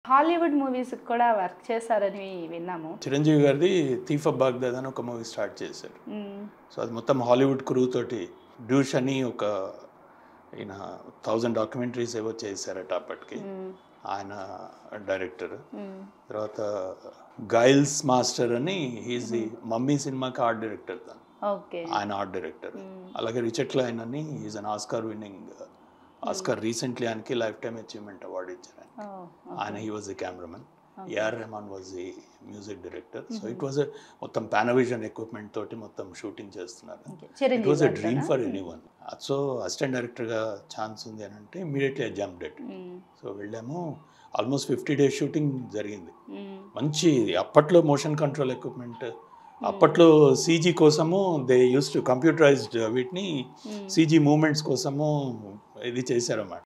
Hollywood movies కూడా work చేశారని విన్నాము చిరంజీవి గారిది థీఫ్ ఆఫ్ బాగ్దాద్ అని ఒక మూవీ స్టార్ట్ చేశారు మ్మ్. సో అది మొత్తం హాలీవుడ్ క్రూ తోటి డ్యూష్ అని ఒక ఈయన థౌజండ్ డాక్యుమెంటరీస్ ఏవో చేశారట అప్పటికి మ్మ్. ఆయన డైరెక్టర్ మ్మ్. తర్వాత గైల్స్ మాస్టర్ అని హీజ్ ది మమ్మీ సినిమాకి ఆర్ట్ డైరెక్టర్ తను ఓకే ఆయన ఆర్ట్ డైరెక్టర్ అలాగే రిచర్డ్ క్లైన్ అని is an Oscar winning Oscar recently ఆయనకి లైఫ్ టైమ్ అచీవ్మెంట్ అవార్డు ఇచ్చారు ఆయన. ఓ, ఆయన he was the cameraman AR Rahman was the music director so it was మొత్తం పానవిజన్ ఎక్విప్మెంట్ తోటి మొత్తం షూటింగ్ చేస్తున్నారు okay. It Chiranjeevi was a గారితోనా? Dream for anyone so assistant డైరెక్టర్గా ఛాన్స్ ఉంది అని అంటే ఇమీడియట్లీ జంప్ డెట్ మ్మ్. సో వెళ్ళాము ఆల్మోస్ట్ ఫిఫ్టీ డేస్ షూటింగ్ జరిగింది మ్మ్. మంచి అప్పట్లో మోషన్ కంట్రోల్ ఎక్విప్మెంట్ అప్పట్లో సీజీ కోసము దే యూస్ టు కంప్యూటరైజ్డ్ వీటిని సీజీ మూమెంట్స్ కోసము ఇది చేశారన్నమాట